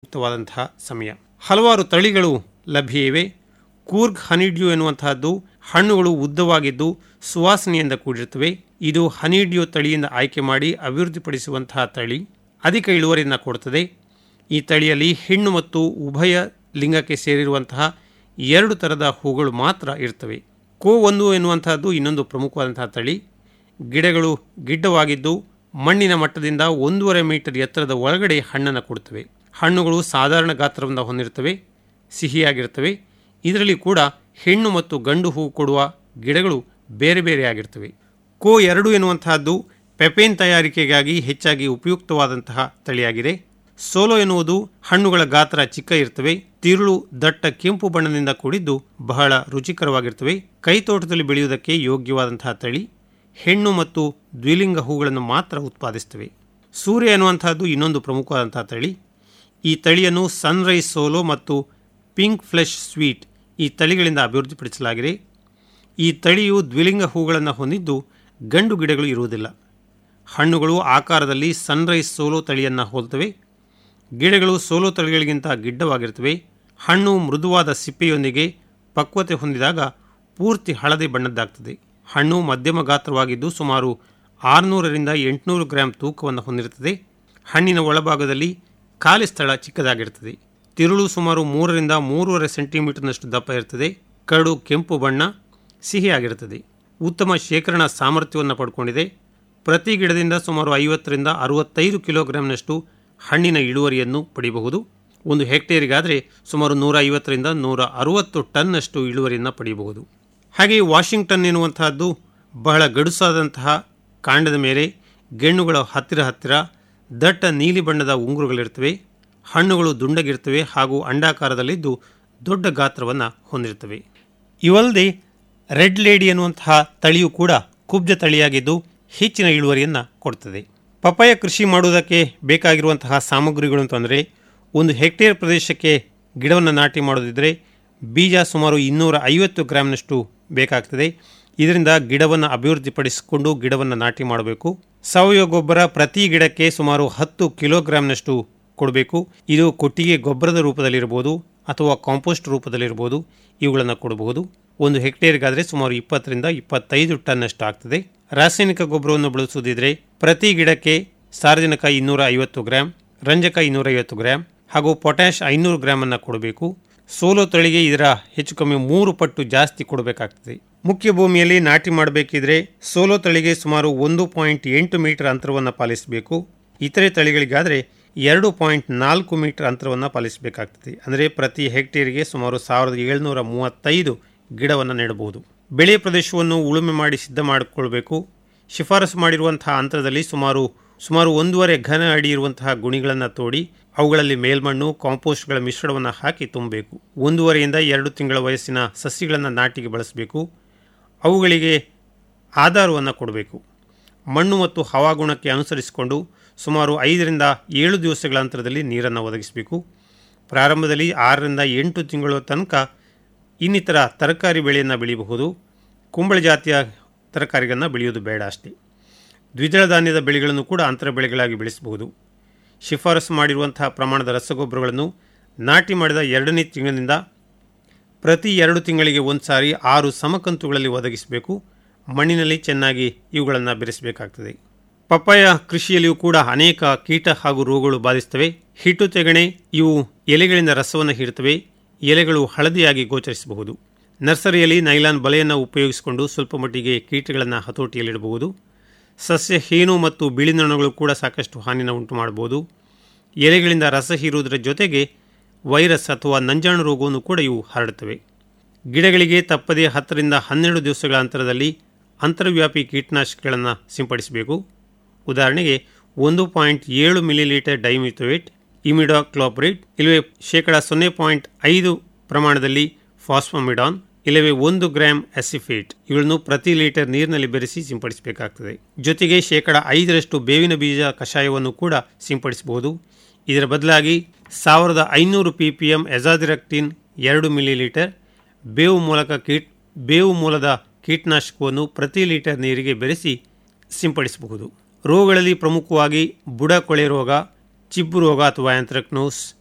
ಉಪಯುಕ್ತವಾದಂತಹ ಸಮಯ ಹಲವಾರು ತಳಿಗಳು ಲಭ್ಯ ಇವೆ ಕೂರ್ಗ್ ಹನಿಡ್ಯೂ ಎನ್ನುವಂತಹದ್ದು ಹಣ್ಣುಗಳು ಉದ್ದವಾಗಿದ್ದು ಸುವಾಸನೆಯಿಂದ ಕೂಡಿರುತ್ತವೆ ಇದು ಹನಿಡ್ಯೂ ತಳಿಯಿಂದ ಆಯ್ಕೆ ಮಾಡಿ ಅಭಿವೃದ್ಧಿಪಡಿಸುವಂತಹ ತಳಿ ಅಧಿಕ ಇಳುವರಿಯನ್ನು ಕೊಡುತ್ತದೆ ಈ ತಳಿಯಲ್ಲಿ ಹೆಣ್ಣು ಮತ್ತು ಉಭಯ ಲಿಂಗಕ್ಕೆ ಸೇರಿರುವಂತಹ ಎರಡು ಥರದ ಹೂಗಳು ಮಾತ್ರ ಇರ್ತವೆ ಕೋ ಒಂದು ಎನ್ನುವಂತಹದ್ದು ಇನ್ನೊಂದು ಪ್ರಮುಖವಾದಂತಹ ತಳಿ ಗಿಡಗಳು ಗಿಡ್ಡವಾಗಿದ್ದು ಮಣ್ಣಿನ ಮಟ್ಟದಿಂದ ಒಂದೂವರೆ ಮೀಟರ್ ಎತ್ತರದ ಒಳಗಡೆ ಹಣ್ಣನ್ನು ಕೊಡುತ್ತವೆ ಹಣ್ಣುಗಳು ಸಾಧಾರಣ ಗಾತ್ರವನ್ನು ಹೊಂದಿರುತ್ತವೆ ಸಿಹಿಯಾಗಿರ್ತವೆ ಇದರಲ್ಲಿ ಕೂಡ ಹೆಣ್ಣು ಮತ್ತು ಗಂಡು ಹೂ ಕೊಡುವ ಗಿಡಗಳು ಬೇರೆ ಬೇರೆಯಾಗಿರ್ತವೆ ಕೋ ಎರಡು ಎನ್ನುವಂತಹದ್ದು ಪೆಪೇನ್ ತಯಾರಿಕೆಗಾಗಿ ಹೆಚ್ಚಾಗಿ ಉಪಯುಕ್ತವಾದಂತಹ ತಳಿಯಾಗಿದೆ ಸೋಲೋ ಎನ್ನುವುದು ಹಣ್ಣುಗಳ ಗಾತ್ರ ಚಿಕ್ಕ ಇರ್ತವೆ ತಿರುಳು ದಟ್ಟ ಕೆಂಪು ಬಣ್ಣದಿಂದ ಕೂಡಿದ್ದು ಬಹಳ ರುಚಿಕರವಾಗಿರ್ತವೆ ಕೈತೋಟದಲ್ಲಿ ಬೆಳೆಯುವುದಕ್ಕೆ ಯೋಗ್ಯವಾದಂತಹ ತಳಿ ಹೆಣ್ಣು ಮತ್ತು ದ್ವಿಲಿಂಗ ಹೂಗಳನ್ನು ಮಾತ್ರ ಉತ್ಪಾದಿಸುತ್ತವೆ ಸೂರ್ಯ ಎನ್ನುವಂತಹದ್ದು ಇನ್ನೊಂದು ಪ್ರಮುಖವಾದಂತಹ ತಳಿ ಈ ತಳಿಯನ್ನು ಸನ್ರೈಸ್ ಸೋಲೋ ಮತ್ತು ಪಿಂಕ್ ಫ್ಲೆಶ್ ಸ್ವೀಟ್ ಈ ತಳಿಗಳಿಂದ ಅಭಿವೃದ್ಧಿಪಡಿಸಲಾಗಿದೆ ಈ ತಳಿಯು ದ್ವಿಲಿಂಗ ಹೂಗಳನ್ನು ಹೊಂದಿದ್ದು ಗಂಡು ಗಿಡಗಳು ಇರುವುದಿಲ್ಲ ಹಣ್ಣುಗಳು ಆಕಾರದಲ್ಲಿ ಸನ್ರೈಸ್ ಸೋಲೋ ತಳಿಯನ್ನು ಹೋಲ್ತವೆ ಗಿಡಗಳು ಸೋಲೋ ತಳಿಗಳಿಗಿಂತ ಗಿಡ್ಡವಾಗಿರ್ತವೆ ಹಣ್ಣು ಮೃದುವಾದ ಸಿಪ್ಪೆಯೊಂದಿಗೆ ಪಕ್ವತೆ ಹೊಂದಿದಾಗ ಪೂರ್ತಿ ಹಳದಿ ಬಣ್ಣದ್ದಾಗ್ತದೆ ಹಣ್ಣು ಮಧ್ಯಮ ಗಾತ್ರವಾಗಿದ್ದು ಸುಮಾರು ಆರುನೂರರಿಂದ ಎಂಟುನೂರು ಗ್ರಾಂ ತೂಕವನ್ನು ಹೊಂದಿರುತ್ತದೆ ಹಣ್ಣಿನ ಒಳಭಾಗದಲ್ಲಿ ಖಾಲಿ ಸ್ಥಳ ಚಿಕ್ಕದಾಗಿರುತ್ತದೆ ತಿರುಳು ಸುಮಾರು ಮೂರರಿಂದ ಮೂರುವರೆ ಸೆಂಟಿಮೀಟರ್ನಷ್ಟು ದಪ್ಪ ಇರ್ತದೆ ಕರಡು ಕೆಂಪು ಬಣ್ಣ ಸಿಹಿಯಾಗಿರುತ್ತದೆ ಉತ್ತಮ ಶೇಖರಣಾ ಸಾಮರ್ಥ್ಯವನ್ನು ಪಡ್ಕೊಂಡಿದೆ ಪ್ರತಿ ಗಿಡದಿಂದ ಸುಮಾರು ಐವತ್ತರಿಂದ ಅರವತ್ತೈದು ಕಿಲೋಗ್ರಾಂನಷ್ಟು ಹಣ್ಣಿನ ಇಳುವರಿಯನ್ನು ಪಡೆಯಬಹುದು ಒಂದು ಹೆಕ್ಟೇರಿಗಾದರೆ ಸುಮಾರು ನೂರ ಐವತ್ತರಿಂದ ನೂರ ಅರುವತ್ತು ಟನ್ನಷ್ಟು ಇಳುವರಿಯನ್ನು ಪಡೆಯಬಹುದು ಹಾಗೆಯೇ ವಾಷಿಂಗ್ಟನ್ ಎನ್ನುವಂತಹದ್ದು ಬಹಳ ಗಡುಸಾದಂತಹ ಕಾಂಡದ ಮೇಲೆ ಗೆಣ್ಣುಗಳ ಹತ್ತಿರ ಹತ್ತಿರ ದಟ್ಟ ನೀಲಿ ಬಣ್ಣದ ಉಂಗುರುಗಳಿರ್ತವೆ ಹಣ್ಣುಗಳು ದುಂಡಗಿರ್ತವೆ ಹಾಗೂ ಅಂಡಾಕಾರದಲ್ಲಿದ್ದು ದೊಡ್ಡ ಗಾತ್ರವನ್ನು ಹೊಂದಿರ್ತವೆ ಇವಲ್ಲದೆ ರೆಡ್ ಲೇಡಿ ಎನ್ನುವಂತಹ ತಳಿಯು ಕೂಡ ಕುಬ್ಜ ತಳಿಯಾಗಿದ್ದು ಹೆಚ್ಚಿನ ಇಳುವರಿಯನ್ನು ಕೊಡ್ತದೆ ಪಪ್ಪಾಯ ಕೃಷಿ ಮಾಡುವುದಕ್ಕೆ ಬೇಕಾಗಿರುವಂತಹ ಸಾಮಗ್ರಿಗಳು ಅಂತಂದರೆ ಒಂದು ಹೆಕ್ಟೇರ್ ಪ್ರದೇಶಕ್ಕೆ ಗಿಡವನ್ನು ನಾಟಿ ಮಾಡೋದಿದ್ದರೆ ಬೀಜ ಸುಮಾರು ಇನ್ನೂರ ಐವತ್ತು ಗ್ರಾಮ್ನಷ್ಟು ಬೇಕಾಗ್ತದೆ ಇದರಿಂದ ಗಿಡವನ್ನು ಅಭಿವೃದ್ಧಿಪಡಿಸಿಕೊಂಡು ಗಿಡವನ್ನು ನಾಟಿ ಮಾಡಬೇಕು ಸಾವಯವ ಗೊಬ್ಬರ ಪ್ರತಿ ಗಿಡಕ್ಕೆ ಸುಮಾರು ಹತ್ತು ಕಿಲೋಗ್ರಾಮ್ನಷ್ಟು ಕೊಡಬೇಕು ಇದು ಕೊಟ್ಟಿಗೆ ಗೊಬ್ಬರದ ರೂಪದಲ್ಲಿರ್ಬೋದು ಅಥವಾ ಕಾಂಪೋಸ್ಟ್ ರೂಪದಲ್ಲಿರ್ಬೋದು ಇವುಗಳನ್ನು ಕೊಡಬಹುದು ಒಂದು ಹೆಕ್ಟೇರ್ಗಾದರೆ ಸುಮಾರು ಇಪ್ಪತ್ತರಿಂದ ಇಪ್ಪತ್ತೈದು ಟನ್ನಷ್ಟು ಆಗ್ತದೆ ರಾಸಾಯನಿಕ ಗೊಬ್ಬರವನ್ನು ಬಳಸುವುದಿದ್ರೆ ಪ್ರತಿ ಗಿಡಕ್ಕೆ ಸಾರಜನಕ ಇನ್ನೂರ ಐವತ್ತು ಗ್ರಾಂ ರಂಜಕ ಇನ್ನೂರ ಐವತ್ತು ಗ್ರಾಂ ಹಾಗೂ ಪೊಟ್ಯಾಷ್ ಐನೂರು ಗ್ರಾಮನ್ನು ಕೊಡಬೇಕು ಸೋಲೋ ತಳಿಗೆ ಇದರ ಹೆಚ್ಚು ಕಮ್ಮಿ ಮೂರು ಪಟ್ಟು ಜಾಸ್ತಿ ಕೊಡಬೇಕಾಗ್ತದೆ ಮುಖ್ಯ ಭೂಮಿಯಲ್ಲಿ ನಾಟಿ ಮಾಡಬೇಕಿದ್ರೆ ಸೋಲೋ ತಳಿಗೆ ಸುಮಾರು ಒಂದು ಪಾಯಿಂಟ್ ಎಂಟು ಮೀಟರ್ ಅಂತರವನ್ನು ಪಾಲಿಸಬೇಕು ಇತರೆ ತಳಿಗಳಿಗಾದರೆ ಎರಡು ಪಾಯಿಂಟ್ ನಾಲ್ಕು ಮೀಟರ್ ಅಂತರವನ್ನು ಪಾಲಿಸಬೇಕಾಗ್ತದೆ ಅಂದರೆ ಪ್ರತಿ ಹೆಕ್ಟೇರಿಗೆ ಸುಮಾರು ಸಾವಿರದ ಏಳ್ನೂರ ಮೂವತ್ತೈದು ಗಿಡವನ್ನು ನೆಡಬಹುದು ಬೆಳೆ ಪ್ರದೇಶವನ್ನು ಉಳುಮೆ ಮಾಡಿ ಸಿದ್ಧ ಮಾಡಿಕೊಳ್ಬೇಕು ಶಿಫಾರಸು ಮಾಡಿರುವಂತಹ ಅಂತರದಲ್ಲಿ ಸುಮಾರು ಸುಮಾರು ಒಂದೂವರೆ ಘನ ಅಡಿ ಇರುವಂತಹ ಗುಣಿಗಳನ್ನು ತೋಡಿ ಅವುಗಳಲ್ಲಿ ಮೇಲ್ಮಣ್ಣು ಕಾಂಪೋಸ್ಟ್ಗಳ ಮಿಶ್ರಣವನ್ನು ಹಾಕಿ ತುಂಬಬೇಕು ಒಂದೂವರೆಯಿಂದ ಎರಡು ತಿಂಗಳ ವಯಸ್ಸಿನ ಸಸಿಗಳನ್ನು ನಾಟಿಗೆ ಬಳಸಬೇಕು ಅವುಗಳಿಗೆ ಆಧಾರವನ್ನು ಕೊಡಬೇಕು ಮಣ್ಣು ಮತ್ತು ಹವಾಗುಣಕ್ಕೆ ಅನುಸರಿಸಿಕೊಂಡು ಸುಮಾರು ಐದರಿಂದ ಏಳು ದಿವಸಗಳ ಅಂತರದಲ್ಲಿ ನೀರನ್ನು ಒದಗಿಸಬೇಕು ಪ್ರಾರಂಭದಲ್ಲಿ ಆರರಿಂದ ಎಂಟು ತಿಂಗಳ ತನಕ ಇನ್ನಿತರ ತರಕಾರಿ ಬೆಳೆಯನ್ನು ಬೆಳೆಯಬಹುದು ಕುಂಬಳ ಜಾತಿಯ ತರಕಾರಿಗಳನ್ನು ಬೆಳೆಯೋದು ಬೇಡ ಅಷ್ಟೇ ದ್ವಿದಳ ಧಾನ್ಯದ ಬೆಳೆಗಳನ್ನು ಕೂಡ ಅಂತರ ಬೆಳೆಗಳಾಗಿ ಬೆಳೆಸಬಹುದು ಶಿಫಾರಸು ಮಾಡಿರುವಂತಹ ಪ್ರಮಾಣದ ರಸಗೊಬ್ಬರಗಳನ್ನು ನಾಟಿ ಮಾಡಿದ ಎರಡನೇ ತಿಂಗಳಿನಿಂದ ಪ್ರತಿ ಎರಡು ತಿಂಗಳಿಗೆ ಒಂದು ಸಾರಿ ಆರು ಸಮಕಂತುಗಳಲ್ಲಿ ಒದಗಿಸಬೇಕು ಮಣ್ಣಿನಲ್ಲಿ ಚೆನ್ನಾಗಿ ಇವುಗಳನ್ನು ಬೆರೆಸಬೇಕಾಗ್ತದೆ ಪಪ್ಪಾಯ ಕೃಷಿಯಲ್ಲಿಯೂ ಕೂಡ ಅನೇಕ ಕೀಟ ಹಾಗೂ ರೋಗಗಳು ಬಾಧಿಸ್ತವೆ ಹಿಟ್ಟು ತೆಗಣೆ ಇವು ಎಲೆಗಳಿಂದ ರಸವನ್ನು ಹೀರುತ್ತವೆ ಎಲೆಗಳು ಹಳದಿಯಾಗಿ ಗೋಚರಿಸಬಹುದು ನರ್ಸರಿಯಲ್ಲಿ ನೈಲಾನ್ ಬಲೆಯನ್ನು ಉಪಯೋಗಿಸಿಕೊಂಡು ಸ್ವಲ್ಪ ಮಟ್ಟಿಗೆ ಕೀಟಗಳನ್ನು ಹತೋಟಿಯಲ್ಲಿಡಬಹುದು ಸಸ್ಯ ಹೇನು ಮತ್ತು ಬಿಳಿ ನೊಣಗಳು ಕೂಡ ಸಾಕಷ್ಟು ಹಾನಿನ ಉಂಟು ಮಾಡಬಹುದು ಎಲೆಗಳಿಂದ ರಸ ಹೀರುವುದರ ಜೊತೆಗೆ ವೈರಸ್ ಅಥವಾ ನಂಜಾಣು ರೋಗವನ್ನು ಕೂಡ ಇವು ಹರಡುತ್ತವೆ ಗಿಡಗಳಿಗೆ ತಪ್ಪದೇ ಹತ್ತರಿಂದ ಹನ್ನೆರಡು ದಿವಸಗಳ ಅಂತರದಲ್ಲಿ ಅಂತರ್ವ್ಯಾಪಿ ಕೀಟನಾಶಕಗಳನ್ನು ಸಿಂಪಡಿಸಬೇಕು ಉದಾಹರಣೆಗೆ ಒಂದು ಪಾಯಿಂಟ್ ಏಳು ಮಿಲಿಲೀಟರ್ ಡೈಮಿಥೋಯೇಟ್ ಇಮಿಡಾಕ್ಲೋಪ್ರೇಟ್ ಇಲ್ಲವೇ ಶೇಕಡ ಸೊನ್ನೆ ಪಾಯಿಂಟ್ ಐದು ಪ್ರಮಾಣದಲ್ಲಿ ಫಾಸ್ಫಮಿಡಾನ್ ಇಲ್ಲವೇ ಒಂದು ಗ್ರಾಂ ಅಸಿಫೇಟ್ ಇವುಗಳನ್ನು ಪ್ರತಿ ಲೀಟರ್ ನೀರಿನಲ್ಲಿ ಬೆರೆಸಿ ಸಿಂಪಡಿಸಬೇಕಾಗ್ತದೆ ಜೊತೆಗೆ ಶೇಕಡ ಐದರಷ್ಟು ಬೇವಿನ ಬೀಜ ಕಷಾಯವನ್ನು ಕೂಡ ಸಿಂಪಡಿಸಬಹುದು ಇದರ ಬದಲಾಗಿ ಸಾವಿರದ ಐನೂರು ಪಿ ಪಿ ಎಂ ಎಜಾದಿರಕ್ಟಿನ್ ಎರಡು ಮಿಲಿಲೀಟರ್ ಬೇವು ಮೂಲಕ ಕೀಟ್ ಬೇವು ಮೂಲದ ಕೀಟನಾಶಕವನ್ನು ಪ್ರತಿ ಲೀಟರ್ ನೀರಿಗೆ ಬೆರೆಸಿ ಸಿಂಪಡಿಸಬಹುದು ರೋಗಗಳಲ್ಲಿ ಪ್ರಮುಖವಾಗಿ ಬುಡ ಕೊಳೆ ರೋಗ ಚಿಬ್ಬು ರೋಗ ಅಥವಾ ಆಂಥ್ರಕ್ನೋಸ್